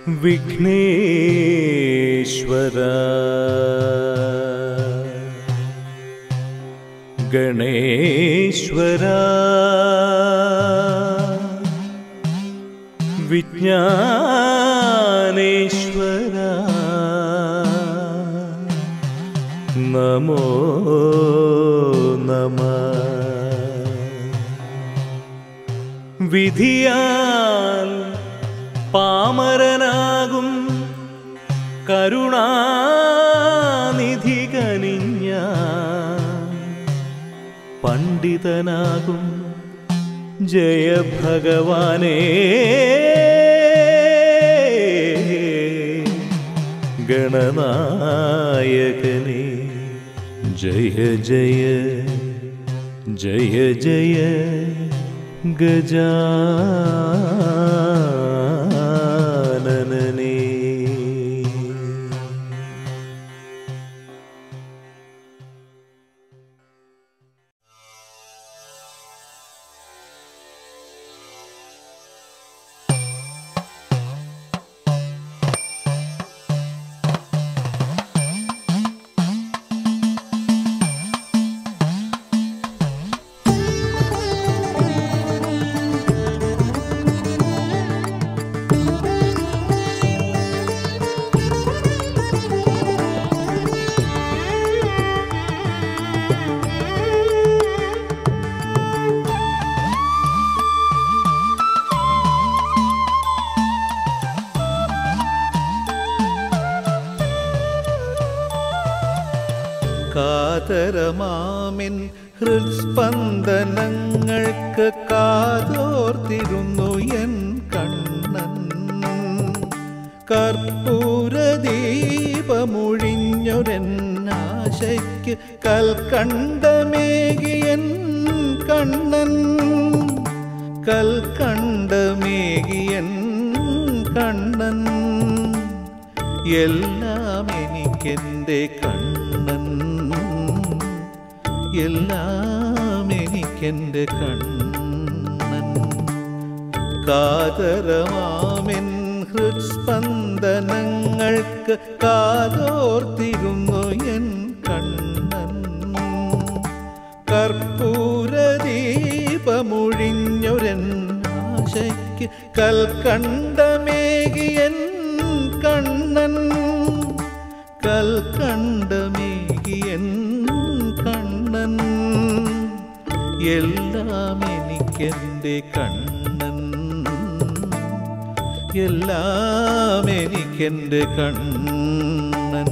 വിഘ്നേശ്വര ഗണേശ്വര വിജ്ഞാനേശ്വര നമോ നമ വിധിയാൽ പാമരനാകും കരുണാനിധി കനിഞ്ഞ പണ്ഡിതനാകും ജയ ഭഗവാനേ ഗണനായകനേ ജയ ജയ ജയ ജയ ഗജാനനേ കാതരമാമിൻ ഹൃസ്പന്ദനങ്ങൾക്ക് കാതോർത്തിരുന്നു എൻ കണ്ണൻ കർപ്പൂരദീപമൊഴിഞ്ഞൊരെന്നാശയ്ക്ക് കൽക്കണ്ടമേകിയൻ കണ്ണൻ കൽക്കണ്ടമേകിയൻ കണ്ണൻ എല്ലാം എനിക്കെൻ്റെ കണ്ണൻ എല്ലാം എനിക്കെൻ്റെ കണ്ണൻ കാതരമാമെൻ ഹൃസ്പന്ദനങ്ങൾക്ക് കാതോർത്തിരുന്നു എൻ കണ്ണൻ കർപ്പൂരദീപമൊഴിഞ്ഞൊരൻ ആശയ്ക്ക് കൽക്കണ്ടമേകിയൻ കണ്ണൻ കൽക്കണ്ടമേകിയൻ കണ്ണൻ എല്ലാം എനിക്കെൻ്റെ കണ്ണൻ എല്ലാം എനിക്കെൻ്റെ കണ്ണൻ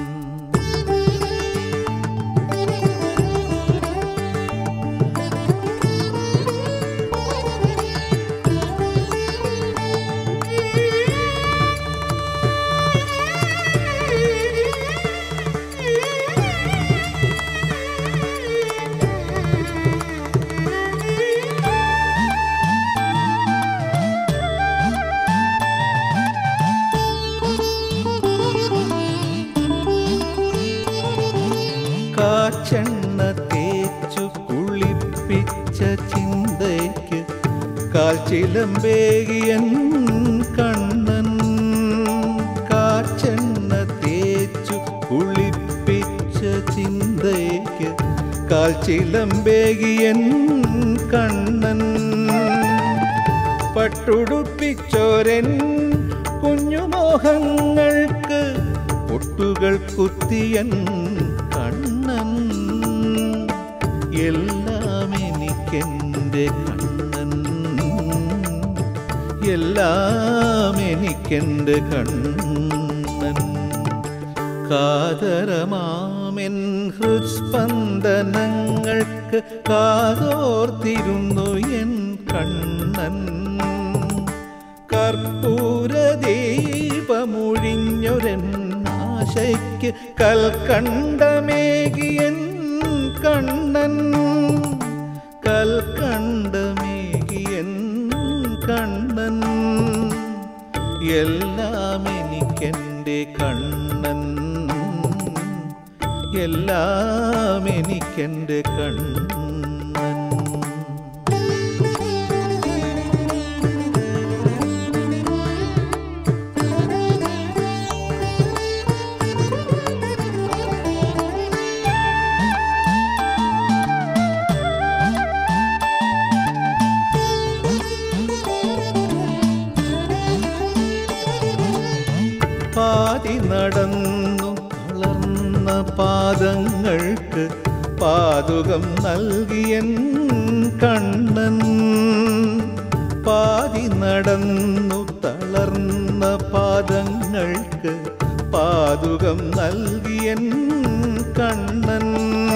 കാച്ചെണ്ണ തേച്ചു കുളിപ്പിച്ച ചിന്തയ്ക്ക് കാൽച്ചിലമ്പേകിയൻ കണ്ണൻ കാച്ചെണ്ണ തേച്ചു കുളിപ്പിച്ച ചിന്തയ്ക്ക് കാൽച്ചിലമ്പേകിയൻ കണ്ണൻ പട്ടുടുപ്പിച്ചോരൻ കുഞ്ഞുമോഹങ്ങൾക്ക് പൊട്ടുകൾ കുത്തിയൻ കണ്ണൻ എല്ലാം എനിക്കെൻ്റെ കണ്ണൻ എല്ലാം എനിക്കെൻ്റെ കണ്ണൻ കാതരമാമെൻ ഹൃസ്പന്ദനങ്ങൾക്ക് കാതോർത്തിരുന്നു എൻ കണ്ണൻ കർപ്പൂരദീപമൊഴിഞ്ഞൊരൻ ആശയ്ക്ക് കൽക്കണ്ടമേകിയൻ കണ്ണൻ കൽക്കണ്ടമേകിയൻ കണ്ണൻ എല്ലാം എനിക്കെൻ്റെ കണ്ണൻ എല്ലാം എനിക്കെൻ്റെ കണ്ണൻ Thank നടന്നു തളർന്ന പാദങ്ങൾക്ക് പാതുകം നൽകിയൻ കണ്ണൻ പാതി നടന്നു തളർന്ന പാദങ്ങൾക്ക് പാതുകം നൽകിയൻ കണ്ണൻ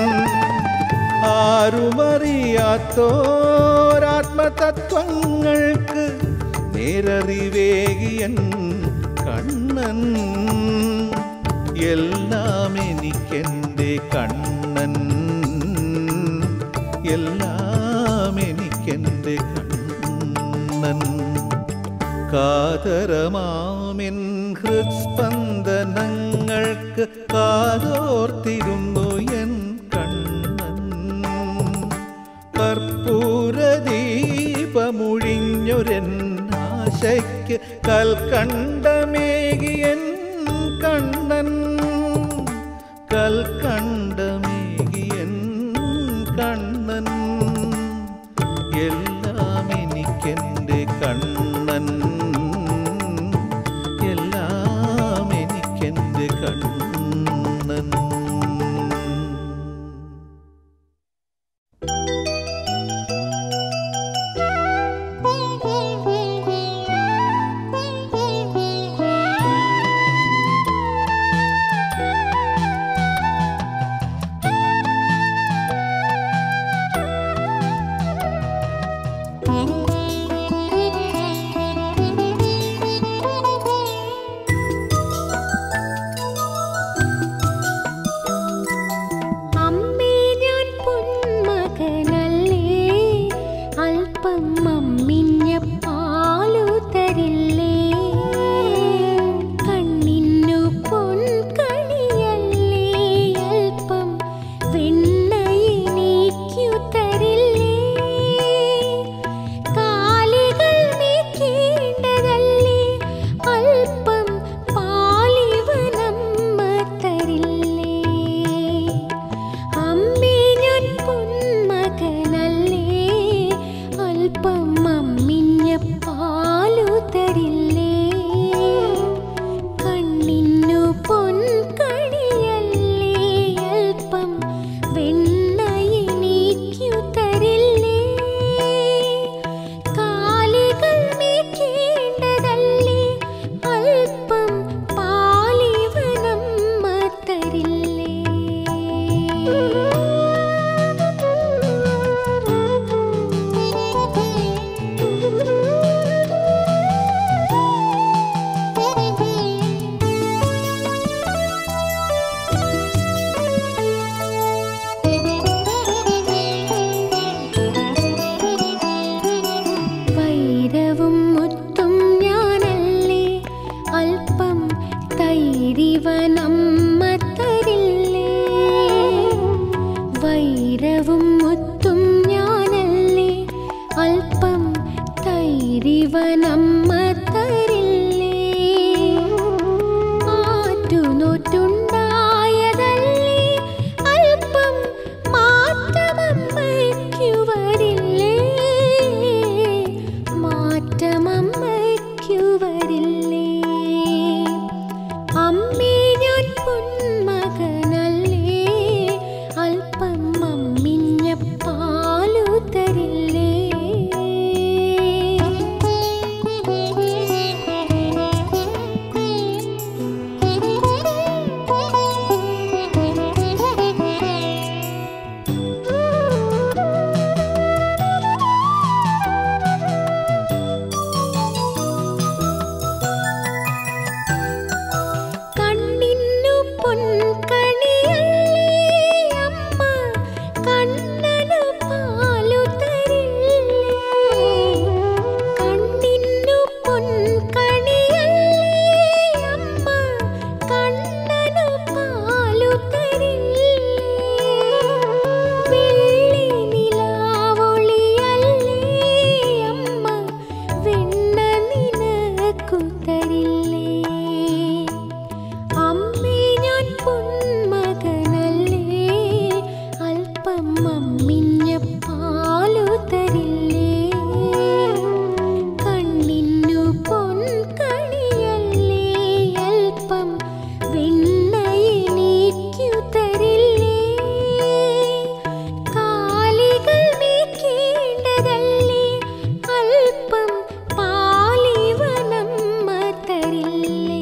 ആരുമറിയാത്തോരാത്മതത്വങ്ങൾക്ക് നേരറിവേകിയൻ കണ്ണൻ എല്ലാം എനിക്കെൻ്റെ കണ്ണൻ എല്ലാം എനിക്കെൻ്റെ കണ്ണൻ കാതരമാമിൻ ഹൃസ്പന്ദനങ്ങൾക്ക് കാതോർത്തിരുന്നു എൻ കണ്ണൻ കർപ്പൂരദീപമുഴിഞ്ഞൊരൻ ആശയ്ക്ക് കൽക്കണ്ടമേകിയൻ കണ്ണൻ കൽക്കണ്ടമേകിയൻ കണ്ണൻ എല്ലാം എനിക്കെൻ്റെ കണ്ണൻ എല്ലാം എനിക്കെൻ്റെ കണ്ണൻ അമ്മേ ഞാൻ പൊന്മകനല്ലേ അല്പം അമ്മിഞ്ഞ പാലു തരില്ലേ കണ്ണിന്നു പൊൻകണിയല്ലേ അല്പം വെണ്ണയിനേക്കു തരില്ലേ കാലികൾ നീക്കേണ്ടതല്ലേ അല്പം പാലിവനമ്മ തരില്ലേ അമ്മേ ഞാൻ പൊന്മകനല്ലേ അല്പം അമ്മിഞ്ഞ പാലു തരില്ലേ കണ്ണിന്നു പൊൻകണിയല്ലേ അല്പം വെണ്ണയിനേക്കു തരില്ലേ കാലികൾ മേക്കേണ്ടതല്ലേ അല്പം പാലിവനമ്മ വൈരവും മുത്തും ഞാനല്ലേ അല്പം തൈരിവനമ്മ തരില്ലേ വൈരവും മുത്തും ഞാനല്ലേ അല്പം തൈരിവനമ്മ തരില്ലേ ആറ്റുനോറ്റുണ്ടായതല്ലേ അല്പം മാറ്റമമ്മയ്ക്കു വരില്ലേ മാറ്റമമ്മയ്ക്കു വരില്ലേ അമ്മേ ഞാൻ പൊന്മകനല്ലേ അല്പം അമ്മിഞ്ഞ പാലു തരില്ലേ അല്പം പാലിവനമ്മ തരില്ലേ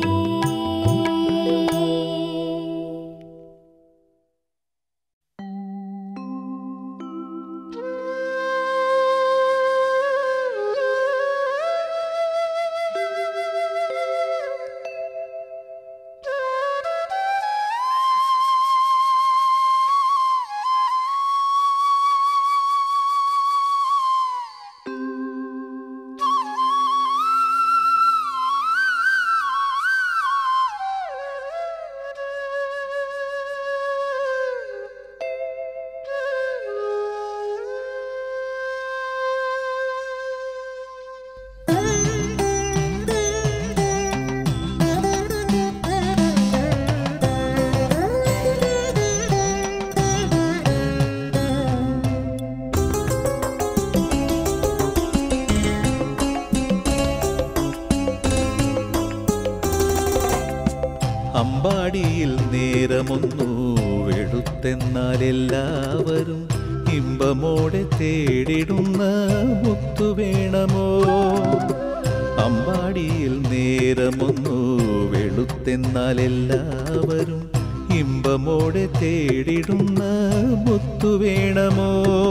അമ്പാടിയിൽ നേരമൊന്നു വെളുത്തെന്നാൽ എല്ലാവരും ഇമ്പമോടെ തേടിടുന്ന മുത്തു വേണമോ അമ്പാടിയിൽ നേരമൊന്നു വെളുത്തെന്നാൽ എല്ലാവരും ഇമ്പമോടെ തേടിടുന്ന മുത്തു വേണമോ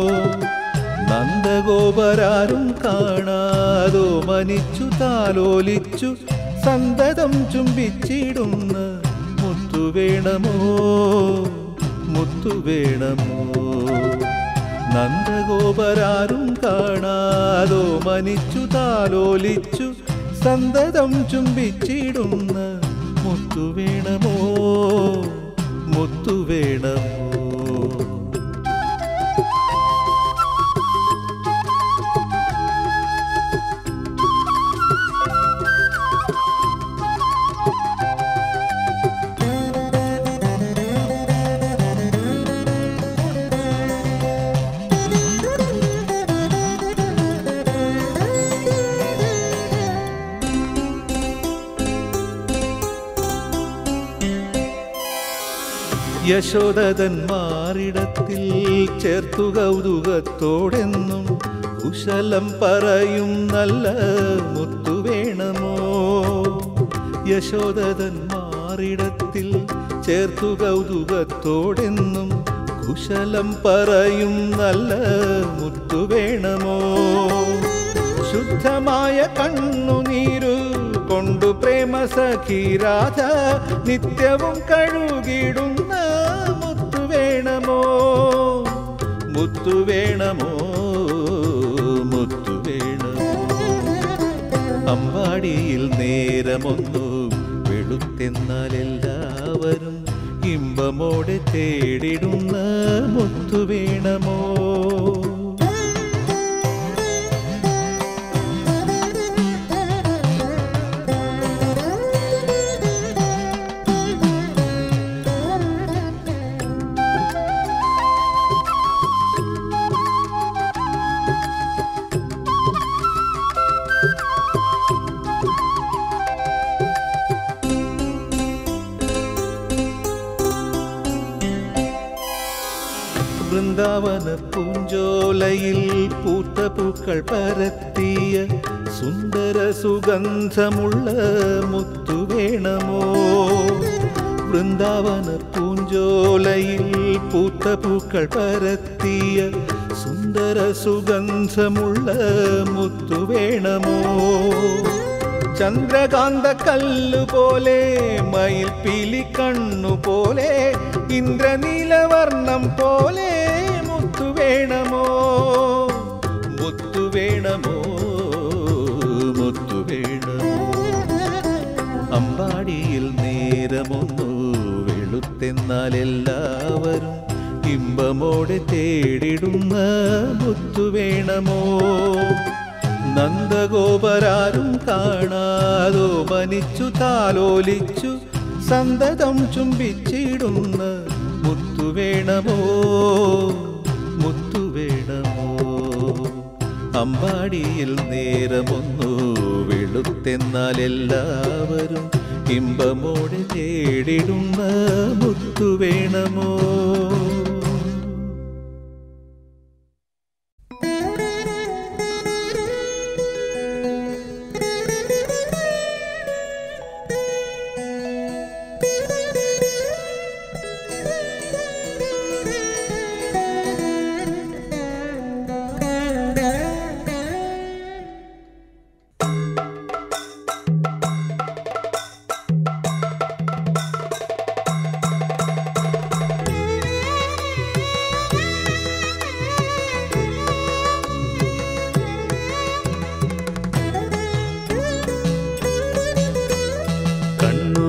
നന്ദഗോപരാരും കാണാതോ മനിച്ചു താലോലിച്ചു സന്തതം ചുംബിച്ചിടുന്ന മുത്തു വേണമോ മുത്തു വേണമോ നന്ദഗോപരാരും കാണാതോ മനിച്ചു താലോലിച്ചു സന്തതം ചുംബിച്ചിടുന്ന മുത്തു വേണമോ മുത്തു വേണമോ യശോദതന്മാരിടത്തിൽ ചേർത്തു കൗതുകത്തോടെന്നും കുശലം പറയും നല്ല മുത്തു വേണമോ യശോദതന്മാരിടത്തിൽ ചേർത്തു കൗതുകത്തോടെന്നും കുശലം പറയും നല്ല മുത്തു വേണമോ ശുദ്ധമായ കണ്ണുനീരു കൊണ്ടു പ്രേമ സഖീരാധ നിത്യവും കഴുകിടുന്ന മുത്തു വേണമോ മുത്തു വേണമോ മുത്തു വേണമോ അമ്പാടിയിൽ നേരമൊന്നു വെളുത്തെന്നാൽ എല്ലാവരും ഇമ്പമോടെ തേടിടുന്ന മുത്തു വേണമോ വൃന്ദാവന പൂഞ്ചോലയിൽ പൂത്ത പൂക്കൾ പരത്തിയ സുന്ദര സുഗന്ധമുള്ള മുത്തു വേണമോ വൃന്ദാവന പൂഞ്ചോലയിൽ പൂത്ത പൂക്കൾ പരത്തിയ സുന്ദര സുഗന്ധമുള്ള മുത്തു വേണമോ ചന്ദ്രകാന്ത കല്ലുപോലെ മയിൽ പീലി കണ്ണു പോലെ ഇന്ദ്രനീലവർണം പോലെ മുത്തു വേണമോ മുത്തു വേണമോ മുത്തു വേണമോ അമ്പാടിയിൽ നേരമൊന്നു വെളുത്തെന്നാൽ എല്ലാവരും ഇമ്പമോടെ തേടിടുന്ന മുത്തു വേണമോ നന്ദഗോപരാരും കാണാതോ മനിച്ചു താലോലിച്ചു സന്തതം ചുംബിച്ചിടുന്ന മുത്തു വേണമോ മുത്തു വേണമോ അമ്പാടിയിൽ നേരമൊന്നു വെളുത്തെന്നാൽ എല്ലാവരും ഇമ്പമോടെ തേടിടുന്ന മുത്തു വേണമോ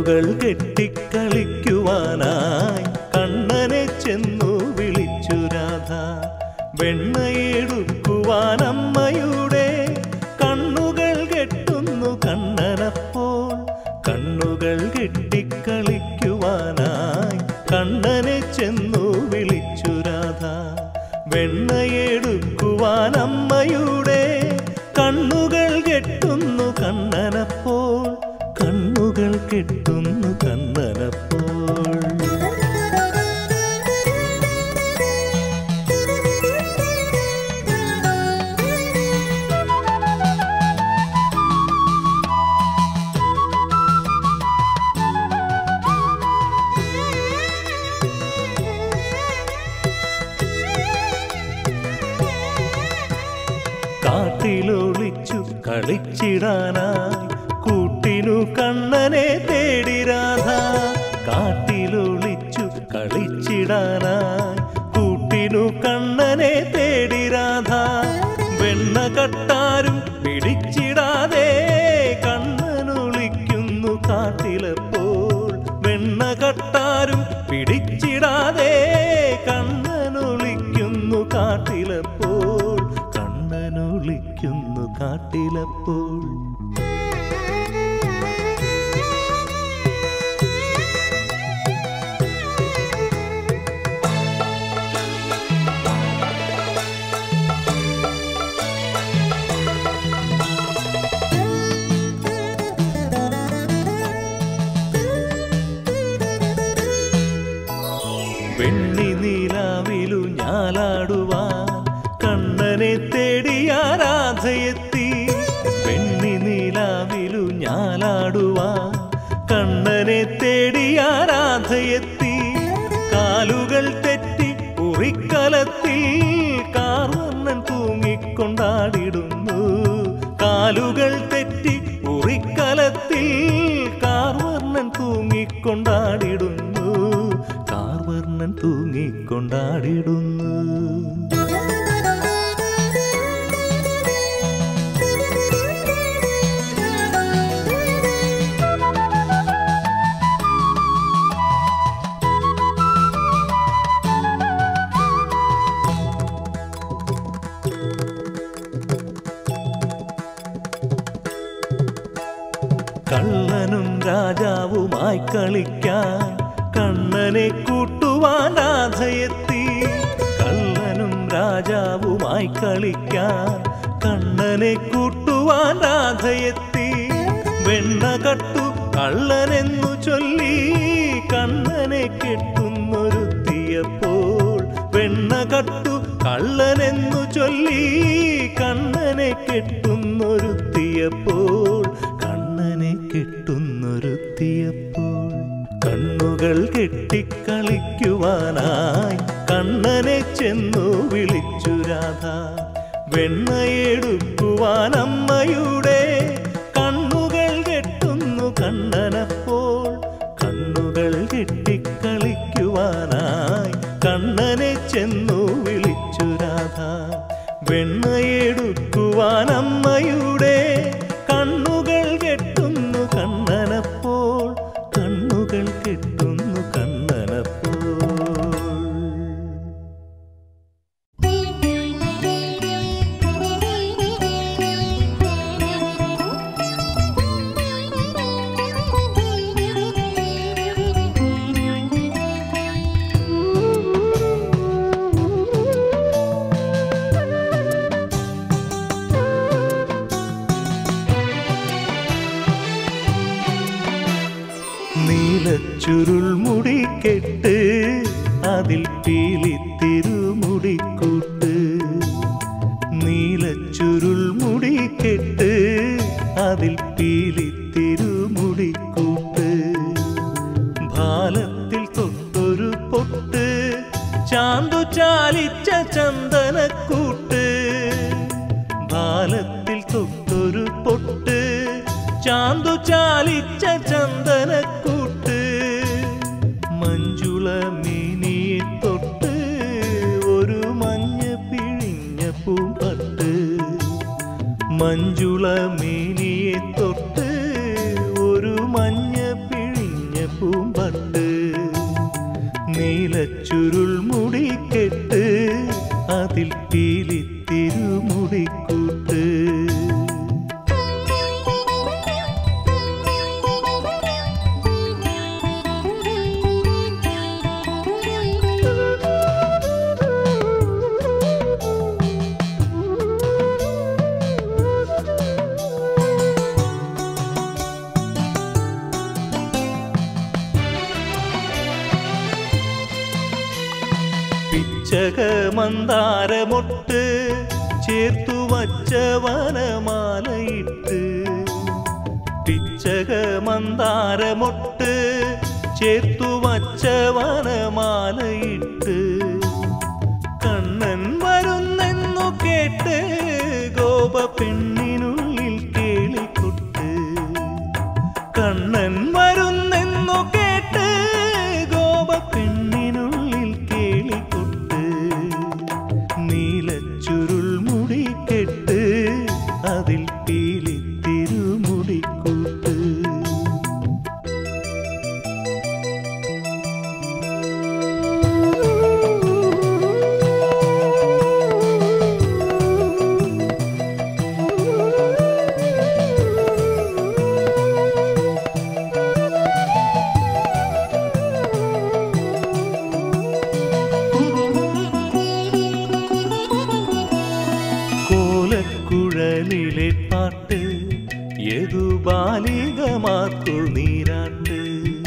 കണ്ണുകൾ കെട്ടിക്കളിക്കുവാനായി കണ്ണനെ ചെന്നു വിളിച്ചു രാധ വെണ്ണയെടുക്കുവാൻ അമ്മയുടെ കണ്ണുകൾ കെട്ടുന്നു കണ്ണനപ്പോൾ കണ്ണുകൾ കെട്ടിക്കളിക്കുവാനായി കണ്ണനെ ചെന്നു വിളിച്ചു രാധ വെണ്ണയെടുക്കുവാൻ അമ്മയുടെ കണ്ണുകൾ കെട്ടുന്നു കണ്ണനപ്പോൾ കണ്ണുകൾ കെട്ടുന്നു കണ്ണനപ്പോൾ കാട്ടിലൊളിച്ചു കളിച്ചിടാനായി കൂട്ടിനു കണ്ണനെ തേടി രാധ കാട്ടിലൊളിച്ചു കളിച്ചിടാനായി കൂട്ടിനു കണ്ണനെ തേടി രാധ വെണ്ണ കട്ടാരും പിടിച്ചിടാതെ കണ്ണനൊളിക്കുന്നു കാട്ടിലപ്പോൾ വെണ്ണ കട്ടാരും പിടിച്ചിടാതെ കണ്ണനൊളിക്കുന്നു കാട്ടിലപ്പോൾ കണ്ണനൊളിക്കുന്നു കാട്ടിലപ്പോൾ വെണ്ണി നീലാവിലു ഞാലാടുവാൻ കണ്ണനെ തേടി ആരാധയെത്തി വെണ്ണി നീലാവിലു ഞാലാടുവാൻ കണ്ണനെ തേടി ആരാധയെത്തി കാലുകൾ തെറ്റി ഉറിക്കലത്തിൽ കാർവർണ്ണൻ തൂങ്ങിക്കൊണ്ടാടിടുന്നു കാലുകൾ തെറ്റി ഉറിക്കലത്തിൽ കാർവർണ്ണൻ തൂങ്ങിക്കൊണ്ടാടിടുന്നു കാർവർണ്ണൻ തൂങ്ങിക്കൊണ്ടാടിടുന്നു കള്ളനും രാജാവുമായി കളിക്കാൻ കണ്ണനെ കൂട്ടുവാൻ രാധയെത്തി കള്ളനും രാജാവുമായി കളിക്കാൻ കണ്ണനെ കൂട്ടുവാൻ രാധയെത്തി വെണ്ണ കട്ടു കള്ളനെന്നു ചൊല്ലി കണ്ണനെ കെട്ടുന്നൊരുത്തിയപ്പോൾ വെണ്ണ കട്ടു കള്ളനെന്നു ചൊല്ലി കണ്ണനെ കെട്ടുന്നൊരുത്തിയപ്പോൾ കണ്ണനെ കെട്ടുന്നൊരുത്തിയപ്പോൾ കണ്ണുകൾ കെട്ടിക്കളിക്കുവാനായി കണ്ണനെ ചെന്നു വിളിച്ചു രാധ വെണ്ണയെടുക്കുവാൻ അമ്മയുടെ കണ്ണുകൾ കെട്ടുന്നു കണ്ണനപ്പോൾ കണ്ണുകൾ കെട്ടിക്കളിക്കുവാനായി കണ്ണനെ ചെന്നു വിളിച്ചു രാധ വെണ്ണയെടുക്കുവാൻ അമ്മയുടെ കണ്ണുകൾ കെട്ടുന്നു കണ്ണനപ്പോൾ കണ്ണുകൾ കെട്ടുന്നു കണ്ണനപ്പോൾ നീലച്ചുരുൾ മുടിക്കെട്ട് അതിൽ പീലിത്തിരുമുടിക്കൂട്ട് നീലച്ചുരുൾ മുടിക്കെട്ട് അതിൽ പീലിത്തിരുമുടിക്കൂട്ട് ഭാലത്തിൽ തൊട്ടൊരു പൊട്ട് ചാന്തു ചാലിച്ച ചന്ദനക്കൂട്ട് ഭാലത്തിൽ തൊട്ടൊരു പൊട്ട് ചാന്തു ചാലിച്ച ചന്ദനക്കൂട്ട് മഞ്ജുള മീനിയെ തൊട്ട് ഒരു മഞ്ഞ പിഴിഞ്ഞ പൂമ്പട്ട് മഞ്ജുള മീനിയെ തൊട്ട് ഒരു മഞ്ഞ പിഴിഞ്ഞ പീലിത്തിരുമുടിക്കൂട്ട് പിച്ചക മന്ദാരമൊട്ട് ചേർത്തു വച്ച വനമാലയിട്ട് പിച്ചക മന്ദാരമൊട്ട് ചേർത്തു വച്ച വനമാലയിട്ട് കണ്ണൻ വരുന്നെന്നു കേട്ട് ഗോപ പെണ്ണിനുള്ളിൽ കേളിക്കൊട്ട് കണ്ണൻ വരുന്നെന്നു കേട്ട് ഗോപ പെണ്ണിനുള്ളിൽ കേളിക്കൊട്ട് നീലച്ചുരുൾ മുടി കെട്ട് അതിൽ പീലിത്തിരുമുടിക്കൂട്ട് കോലക്കുഴലിലെ പാട്ട് ഏതു ബാലികമാർക്കുൾ നീരാട്ട്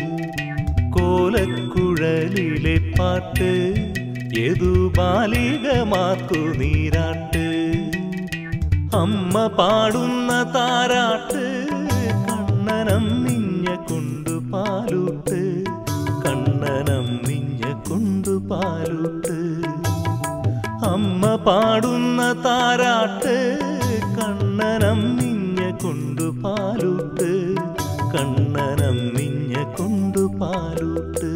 കോലക്കുഴലിലെ പാട്ട് ഏതു ബാലികമാർക്കുൾ നീരാട്ട് അമ്മ പാടുന്ന താരാട്ട് കണ്ണനം നിഞ്ഞ കൊണ്ടു പാലൂട്ട് കണ്ണനം നിഞ്ഞ കൊണ്ടു പാലൂട്ട് അമ്മ പാടുന്ന താരാട്ട് കണ്ണനം നിഞ്ഞ കൊണ്ടു പാലൂട്ട് കണ്ണനം നിഞ്ഞ കൊണ്ടു പാലൂട്ട്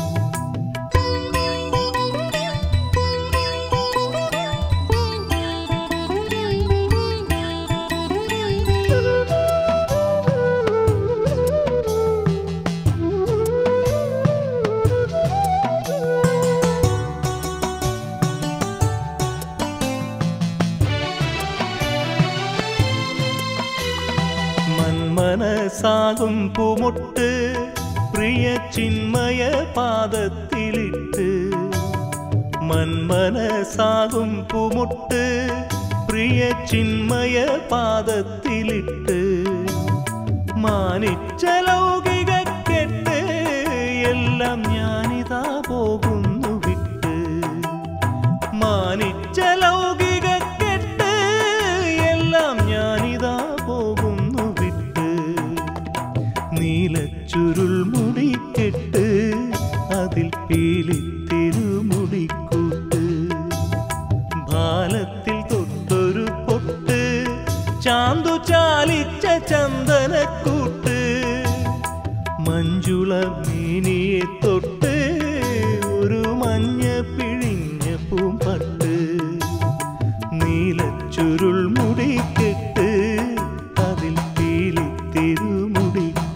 മന്മനസാകും പൂമൊട്ട് പ്രിയ ചിന്മയ പാദത്തിലിട്ട് മന്മനസാകും പൂമൊട്ട് പ്രിയ ചിന്മയ പാദത്തിലിട്ട് മാനിച്ച ലൗകിക കെട്ട് എല്ലാം ഞാനിതാ പോകുന്നു വിട്ട് മാനിച്ച ലൗകിക കെട്ട് എല്ലാം ഞാനിതാ പോകുന്നു വിട്ട് നീലച്ചുരുൾ മുടിക്കെട്ട് അതിൽ പീലിത്തിരുമുടിക്കൂട്ട് ഭാലത്തിൽ തൊട്ടൊരു പൊട്ട് ചാന്തു ചാലിച്ച ചന്ദനക്കൂട്ട് മഞ്ജുള മീനിയെ തൊട്ട് ഒരു മഞ്ഞ പിഴിഞ്ഞ പൂമ്പട്ട് നീലച്ചുരുൾ മുടിക്കെട്ട് അതിൽ പീലിത്തിരുമുടിക്കൂട്ട്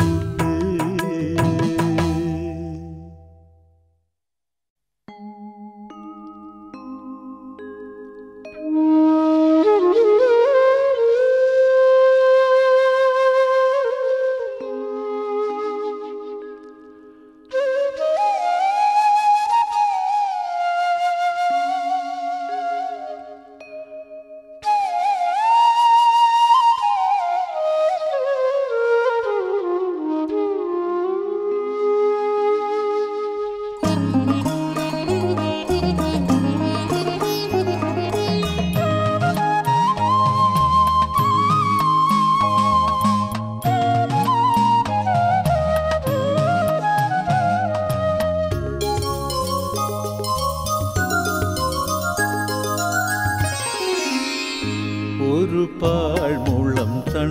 ഒരു പാഴ്മുളം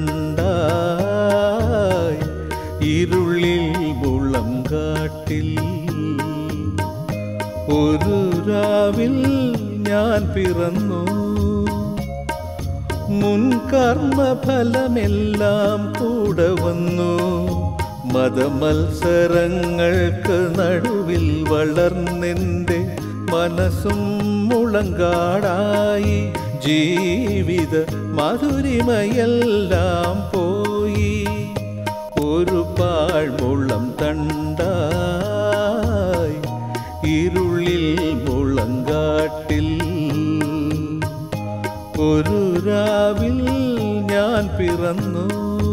തണ്ടായി ഇരുളിൽ മുളം കാട്ടിൽ ഒരു രാവിൽ ഞാൻ പിറന്നു മുൻകർമ്മഫലമെല്ലാം കൂടെ വന്നു മതമത്സരങ്ങൾക്ക് നടുവിൽ വളർന്നെൻ്റെ മനസ്സും മുളങ്കാടായി ജീവിത മധുരിമയെല്ലാം പോയി ഒരു പാഴ്മുളം തണ്ടായി ഇരുളിൽ മുളങ്കാട്ടിൽ ഒരു രാവിൽ ഞാൻ പിറന്നു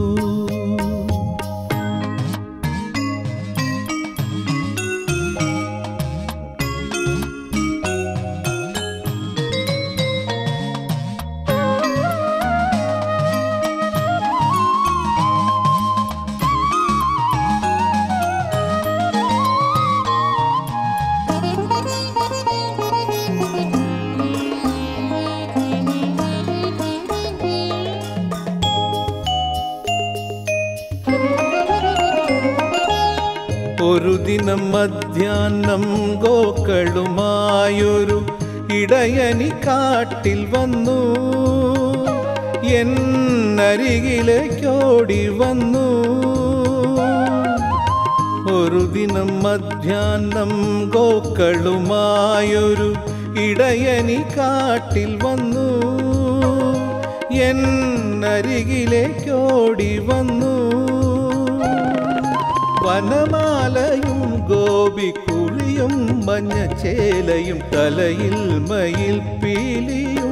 ഒരു ദിനം മധ്യാഹ്നം ഗോക്കളുമായൊരു ഇടയനി കാട്ടിൽ വന്നു എന്നരികിലേക്കോടി വന്നു ഒരു ദിനം മധ്യാഹ്നം ഗോക്കളുമായൊരു ഇടയനി കാട്ടിൽ വന്നു എന്നരികിലേക്കോടി വന്നു വനമാലയും ഗോപിക്കുഴിയും മഞ്ഞച്ചേലയും തലയിൽ മയിൽ പീലിയും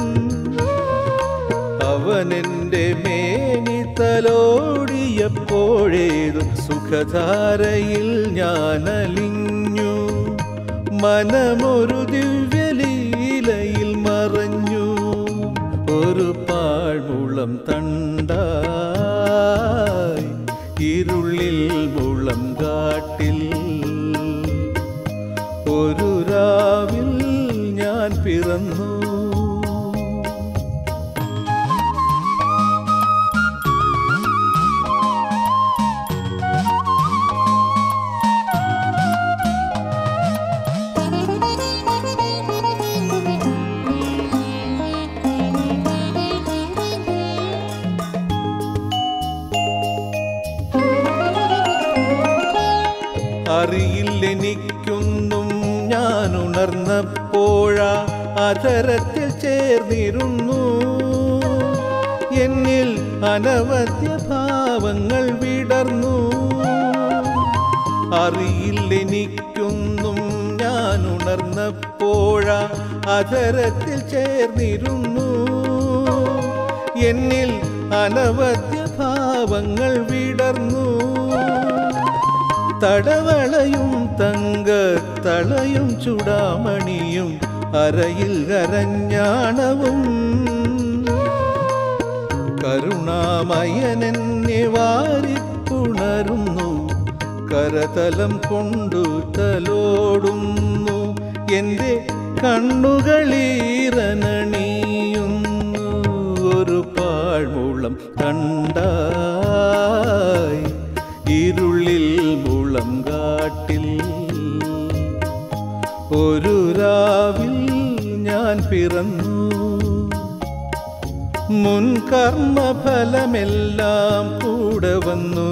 അവനെന്റെ മേനി തലോടിയപ്പോഴേതു സുഖധാരയിൽ ഞാൻ അലിഞ്ഞു മനമൊരു ദിവ്യലീലയിൽ മറഞ്ഞു ഒരു പാഴ്മുളം തണ്ടായി ഇരുളിൽ മുളം കാട്ടിൽ ഒരു രാവിൽ ഞാൻ പിറന്നു അറിയില്ലെനിക്കൊന്നും ഞാൻ ഉണർന്നപ്പോഴാ അധരത്തിൽ ചേർന്നിരുന്നു എന്നിൽ അനവധ്യ ഭാവങ്ങൾ വിടർന്നു അറിയില്ലെനിക്കൊന്നും ഞാൻ ഉണർന്നപ്പോഴാ അധരത്തിൽ ചേർന്നിരുന്നു എന്നിൽ അനവധ്യ ഭാവങ്ങൾ വിടർന്നു തടവളയും തങ്ക തളയും ചുടാമണിയും അരയിൽ കരഞ്ഞാണവും കരുണാമയനെന്നെ വാരിപ്പുണരുന്നു കരതലം കൊണ്ടു തലോടുന്നു എൻ്റെ കണ്ണുകളീറനണിയുന്നു ഒരു പാഴ്മുളം കണ്ടായി ഇരുളിൽ മുളം കാട്ടിൽ ഒരു രാവിൽ ഞാൻ പിറന്നു മുൻകർമ്മഫലമെല്ലാം കൂടെ വന്നു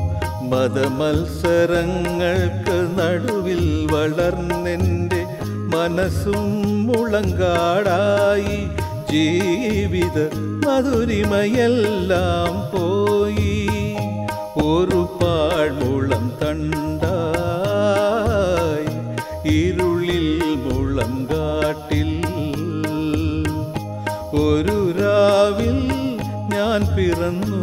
മതമത്സരങ്ങൾക്ക് നടുവിൽ വളർന്നെൻ്റെ മനസ്സും മുളങ്കാടായി ജീവിത മധുരിമയെല്ലാം പോയി ഒരു പാഴ്മുളം തണ്ടായി ഇരുളിൽ മുളം കാട്ടിൽ ഒരു രാവിൽ ഞാൻ പിറന്നു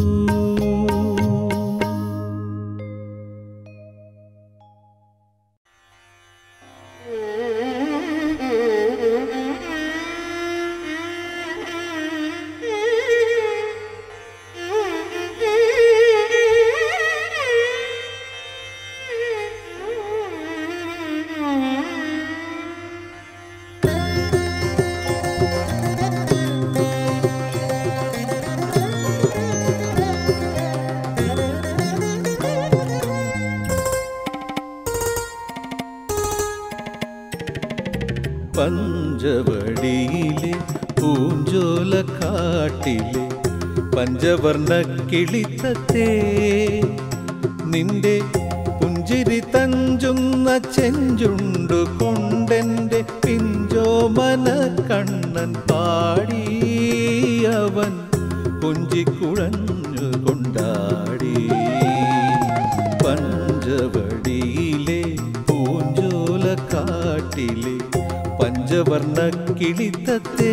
പഞ്ചവടിയിലെ പൂഞ്ചോല കാട്ടിലെ പഞ്ചവർണ്ണ കിളിത്തത്തേ നിന്റെ പുഞ്ചിരി തഞ്ചുന്ന ചെഞ്ചുണ്ടു കൊണ്ടെന്റെ പിഞ്ചോല പഞ്ചോമന കണ്ണൻ പാടി അവൻ കൊഞ്ചിക്കുഴഞ്ഞു കൊണ്ടാടി പഞ്ചവടിയിലെ പൂഞ്ചോല കാട്ടിലെ പഞ്ചവർണ്ണ കിളിത്തത്തേ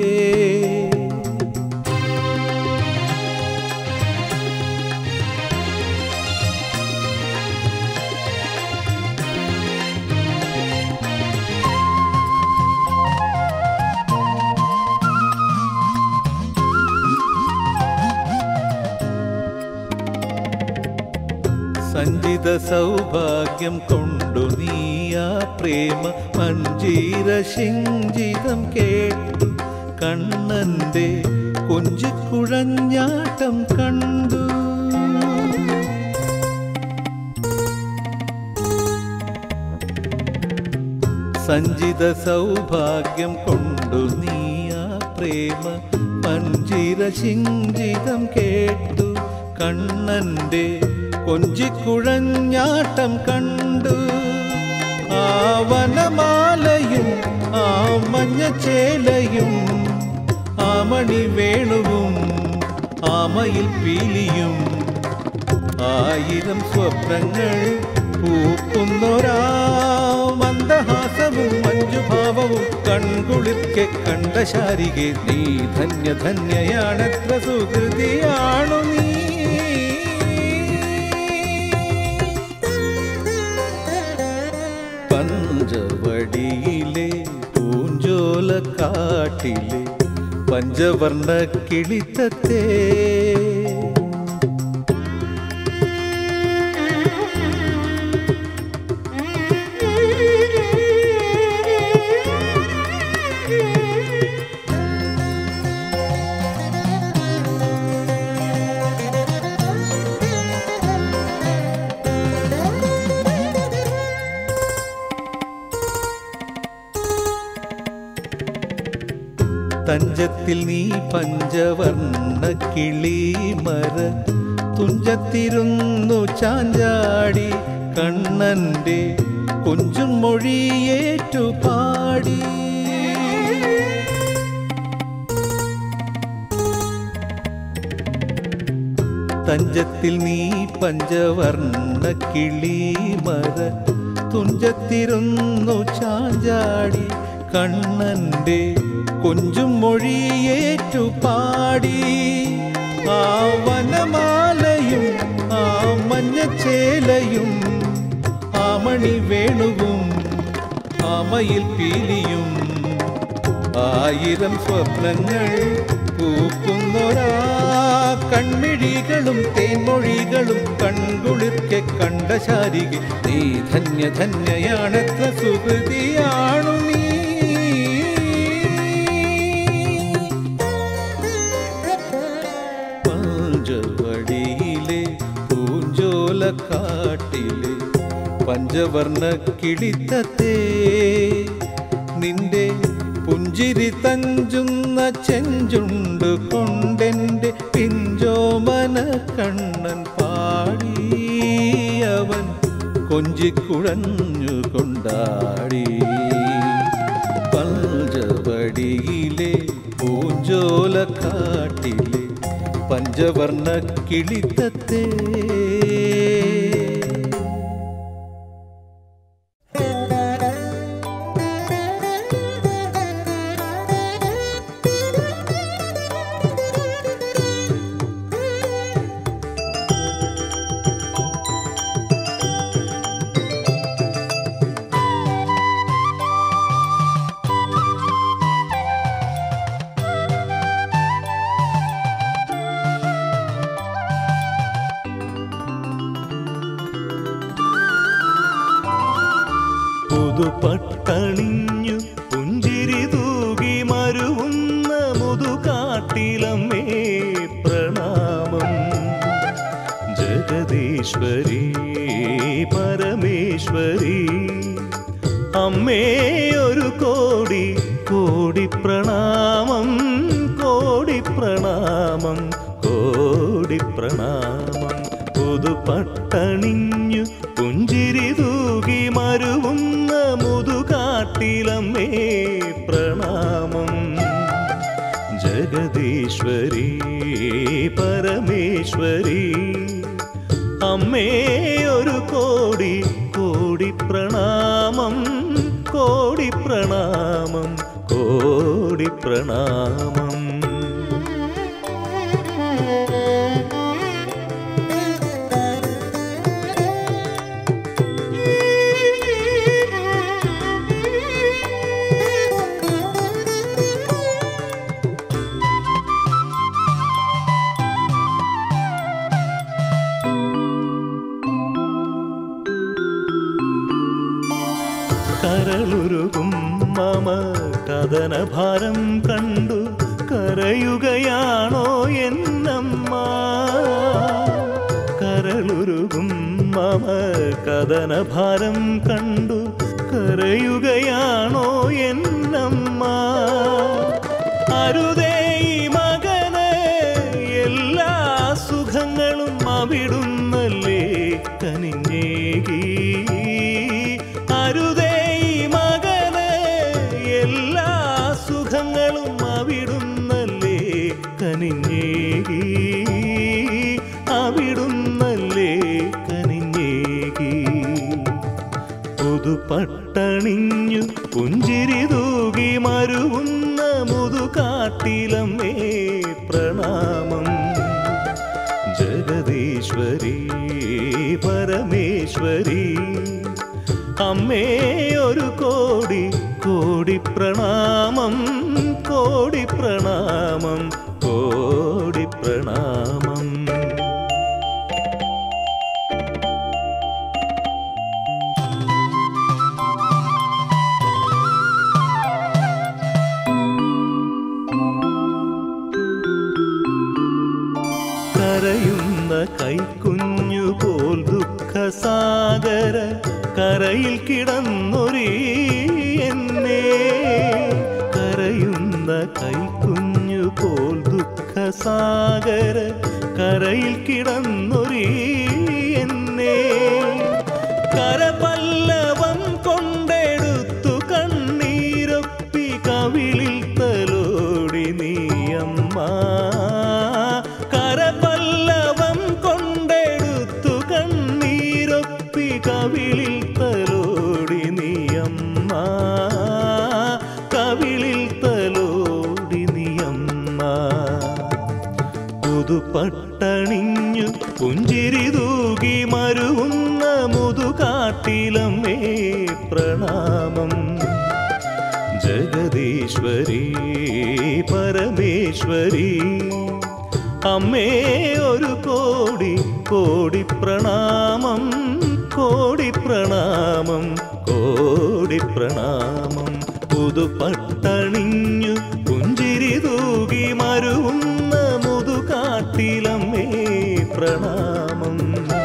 സഞ്ചിത സൗഭാഗ്യം കൊണ്ടു നീയാ പ്രേമ മഞ്ജീര ശിഞ്ചിതം കേട്ടു കണ്ണന്റെ കൊഞ്ചിക്കുഴഞ്ഞാട്ടം കണ്ടു സഞ്ചിത സൗഭാഗ്യം കൊണ്ടു നീയാ പ്രേമ മഞ്ജീര ശിഞ്ചിതം കേട്ടു കണ്ണന്റെ കൊഞ്ചിക്കുഴഞ്ഞാട്ടം കണ്ടു ആ വനമാലയും ആ മഞ്ഞച്ചേലയും ആ മണി വേണുവും ആമയിൽ പീലിയും ആയിരം സ്വപ്നങ്ങൾ പൂക്കുന്നൊരാ മന്ദഹാസവും മഞ്ജുഭാവവും കൺകുളിർക്കെ കണ്ട ശാരികെ നീ ധന്യ ധന്യയാണത്ര സുഹൃതിയാണു നീ പഞ്ചവടിയിലെ പൂഞ്ചോല കാട്ടിലെ പഞ്ചവർണ്ണ കിളിത്തത്തേ തഞ്ചത്തിൽ നീ പഞ്ചവർണ്ണ കിളിമര തുഞ്ചത്തിരുന്നു ചാഞ്ചാടി കണ്ണന്റെ കൊഞ്ചും മൊഴിയേറ്റു പാടി തഞ്ചത്തിൽ നീ പഞ്ചവർണ്ണ കിളിമര തുഞ്ചത്തിരുന്നു ചാഞ്ചാടി കണ്ണന്റെ കൊഞ്ചും മൊഴിയേറ്റു പാടി ആ വനമാലയും ആ മഞ്ഞച്ചേലയും ആ മണി വേണുവും ആമയിൽ പീലിയും ആയിരം സ്വപ്നങ്ങൾ പൂക്കുന്നൊരാ കൺമിഴികളും തേൻമൊഴികളും കൺകുളിർക്കെ കണ്ട ശാരിക നീ ധന്യ ധന്യയാണത്ര സുഹൃതിയാണു നീ പാഞ്ചവടിയിലെ പൂഞ്ചോല കാട്ടിലെ പഞ്ചവർണ്ണ കിളിത്തത്തേ നിന്റെ പുഞ്ചിരി തഞ്ചുന്ന ചെഞ്ചുണ്ട് കൊണ്ടെന്റെ പിഞ്ചോമന കണ്ണൻ പാടിയവൻ കൊഞ്ചിക്കുഴഞ്ഞു കൊണ്ടാടി പഞ്ചവടിയിലെ പൂഞ്ചോല കാട്ടിലെ പഞ്ചവർണ്ണ കിളിത്തത്തേ പുതുപട്ടണിഞ്ഞു പുഞ്ചിരി തൂകി മരുവുന്ന മുതുകാട്ടിലമ്മേ പ്രണാമം ജഗദീശ്വരി പരമേശ്വരി അമ്മേ ഒരു കോടി കോടി പ്രണാമം കോടി പ്രണാമം കോടി പ്രണാമം പുതുപട്ടണിഞ്ഞു പുഞ്ചിരി തൂകി മരുവുന്ന മുതുകാട്ടിലമ്മേ മുതുകാട്ടിലമ്മേ പ്രണാമം ജഗദീശ്വരി പരമേശ്വരി അമ്മേ ഒരു കോടി കോടി പ്രണാമം കോടി പ്രണാമം കോടി പ്രണാമം കരളുരുകും മമ കഥനഭാരം കണ്ടു കരയുകയാണോ എന്നമ്മ കരളുരുകും മമ കഥനഭാരം കണ്ടു കരയുകയാണോ എന്നമ്മ അരുതേ ഈ മകന് എല്ലാ സുഖങ്ങളും അവിടുന്നല്ലേ കനിഞ്ഞേകി അരുതേ ഈ മകന് എല്ലാ സുഖങ്ങളും അവിടുന്നല്ലേ കനിഞ്ഞേകി അവിടുന്നല്ലേ കനിഞ്ഞേകി പുതുപട്ടണിഞ്ഞു പുഞ്ചിരി തൂകി മരുവുന്ന മുതുകാട്ടിലമ്മേ പ്രണാമം ജഗദീശ്വരി പരമേശ്വരി അമ്മേ ഒരു കോടി കോടി പ്രണാമം കോടി പ്രണാമം കോടി പ്രണാമം കരയുന്ന കൈക്കുഞ്ഞു പോൽ ദുഃഖസാഗര കരയിൽ കിടന്നൊരീ എന്നെ കരയുന്ന കൈക്കുഞ്ഞു പോൽ ദുഃഖസാഗര കരയിൽ കിടന്നൊരീ എന്നെ കരപല്ലവം കൊണ്ടെടുത്തു കണ്ണീരൊപ്പി കവിളിൽ തലോടി നീയമ്മ കരപല്ലവം കൊണ്ടെടുത്തു കണ്ണീരൊപ്പി കവിളിൽ തലോടി നീയമ്മ കവിളിൽ തലോടി നീയമ്മ പുതുപട്ടണിഞ്ഞു പുഞ്ചിരി തൂകി മരുവുന്ന മുതുകാട്ടിലമ്മേ പ്രണാമം ജഗദീശ്വരി പരമേശ്വരി അമ്മേ ഒരു കോടി കോടി പ്രണാമം കോടി പ്രണാമം കോടി പ്രണാമം പുതുപട്ടണിഞ്ഞു പുഞ്ചിരി തൂകി മരുവുന്ന മുതുകാട്ടിലമ്മേ പ്രണാമം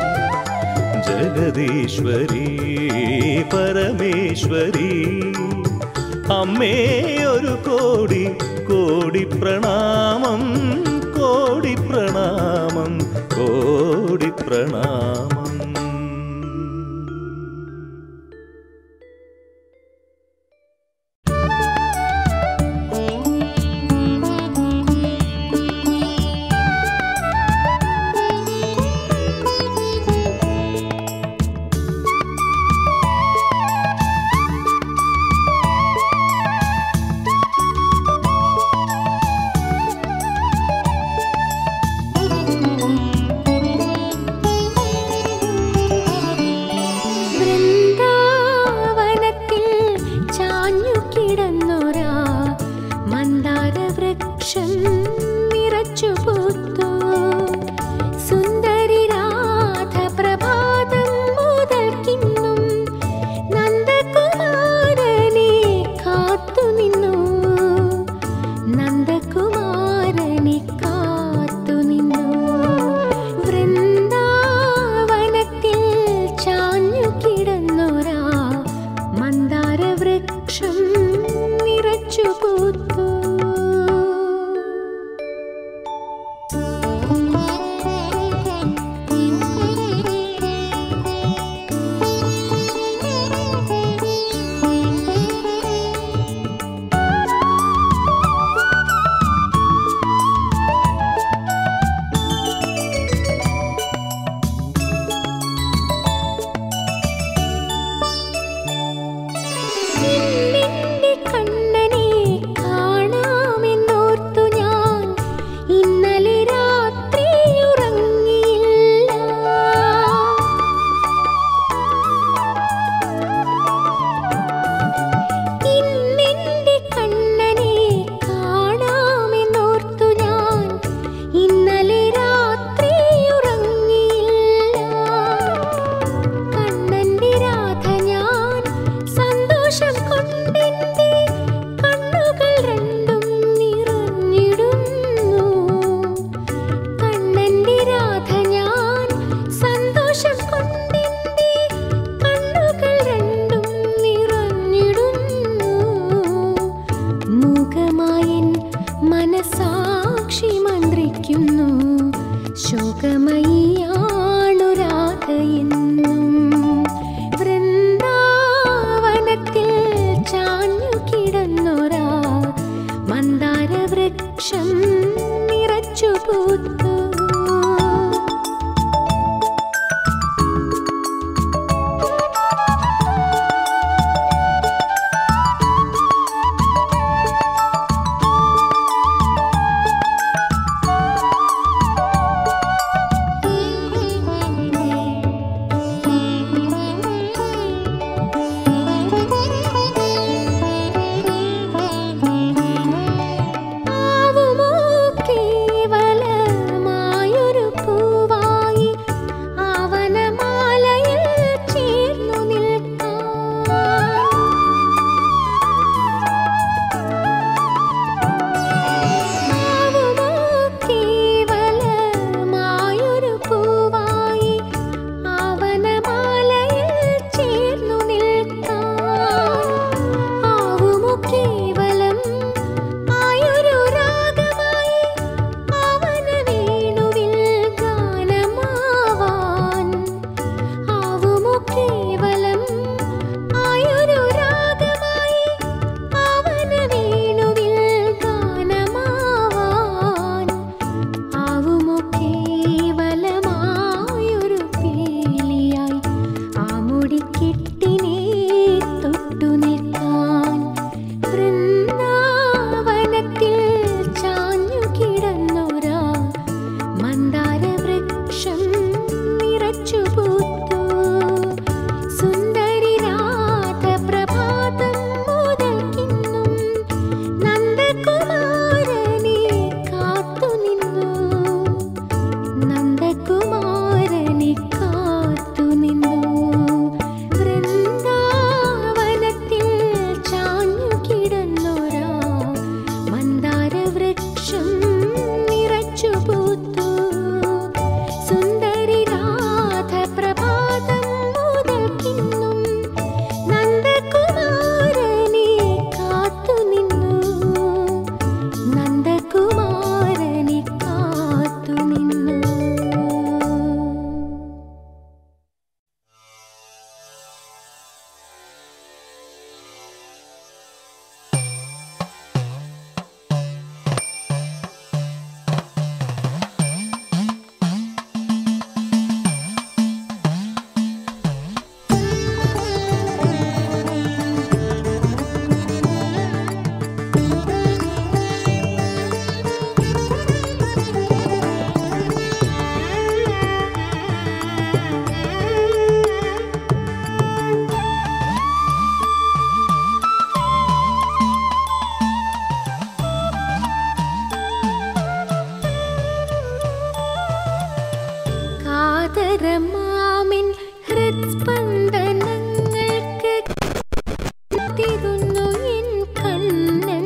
ജഗദീശ്വരി പരമേശ്വരി അമ്മേ ഒരു കോടി കോടി പ്രണാമം കോടി പ്രണാമം കോടി പ്രണാമം Thank you. ശോകമയിയാണു രാധയെന്നും വൃന്ദാവനത്തിൽ ചാഞ്ഞു കിടന്നൊരാ മന്ദാര വൃക്ഷം നിറച്ചു പൂത്തു ആവുമോ കേവലമായൊരു പൂവായി ആവനമാലയിൽ ചേർന്നു നിൽക്കാൻ ആവുമോ കേവലമായൊരു പൂവായി ആവനമാലയിൽ ചേർന്നു നിൽക്കാൻ ആവുമോ കേവലം ആയൊരു രാഗമായി അവന വേണുവിൽ ഗാനമാവാൻ ആവുമോ കേവലം ആയൊരു രാഗമായി അവന വേണുവിൽ ഗാനമാവാൻ ആവുമോ കേവലമായൊരു പീലിയായി ആ മുടിക്കെട്ടിനെ തൊട്ടു നിൽക്കാൻ വൃന്ദാവനത്തിൽ ചാഞ്ഞു കിടന്നൊരാ മന്ദാര വൃക്ഷം നിറച്ചു പൂത്തു സുന്ദരി രാധ പ്രഭാതം മുതൽക്കിന്നും നന്ദകുമാരനെ കാത്തു നിന്നു നന്ദകുമാരനെ കാത്തു നിന്നു വൃന്ദാവനത്തിൽ ചാഞ്ഞു കിടന്നൊരാ മന്ദാര വൃക്ഷം നിറച്ചു പൂത്തു സുന്ദരി രാധ പ്രഭാതം മുതൽക്കിന്നും നന്ദകുമാരനെ കാത്തു നിന്നു നന്ദകുമാരനെ കാത്തു നിന്നു കാതരമാമിൻ ഹൃത്സ്പന്ദനങ്ങൾക്ക് കാത്തിരുന്നു എൻ കണ്ണൻ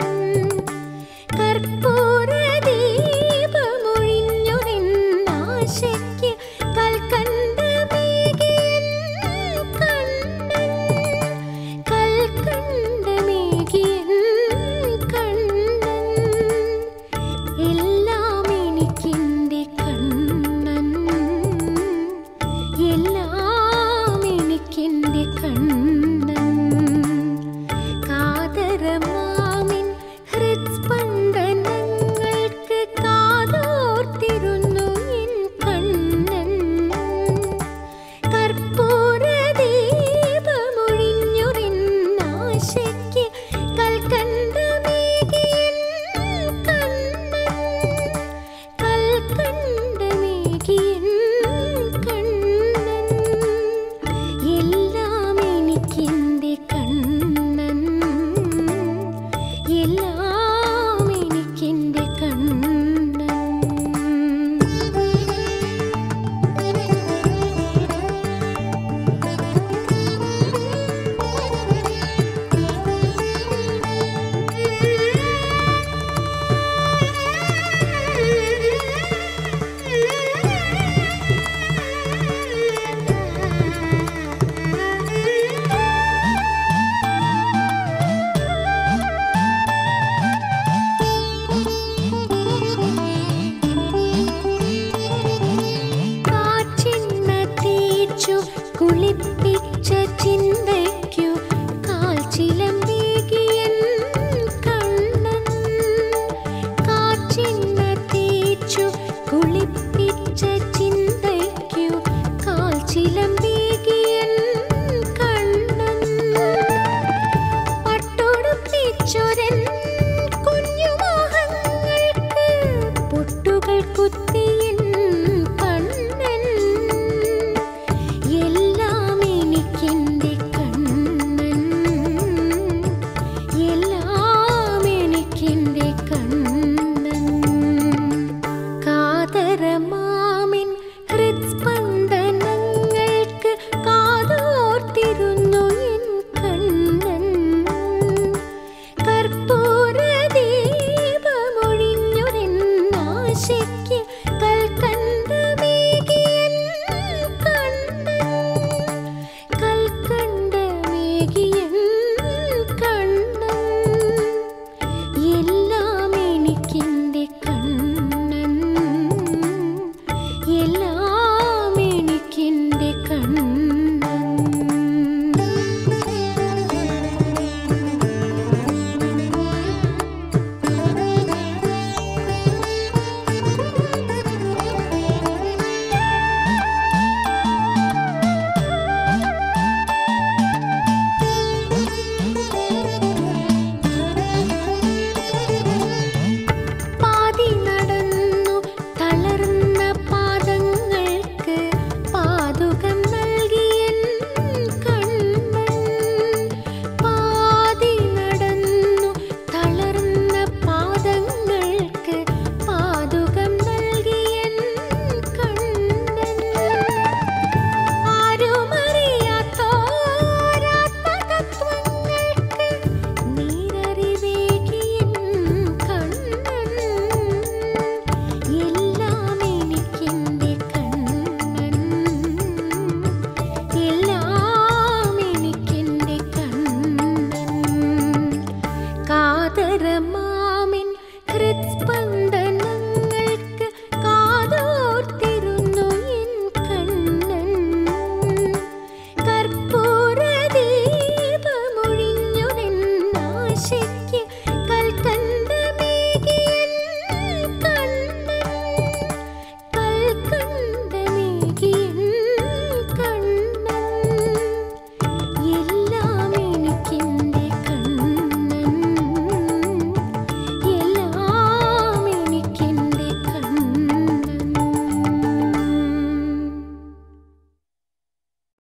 കർപ്പൂര ദീപമൊഴിഞ്ഞു നിന്നാശയ്ക്ക് കൽക്കണ്ടമേകിയൻ കണ്ണൻ കൽക്കണ്ടമേകിയൻ കണ്ണൻ എല്ലാം എനിക്കെന്റെ കണ്ണൻ എല്ലാം എനിക്കെന്റെ കണ്ണൻ കാതരമാമിൻ ഹൃത്സ്പന്ദനങ്ങൾക്ക് കാതോർത്തിരുന്നു എൻ കണ്ണൻ ഒളിപ്പിച്ച ചിന്തയ്ക്കു കാൽച്ചിലമ്പേകിയൻ കണ്ണൻ കാച്ചിന്ന തേച്ചു കുളിപ്പിച്ച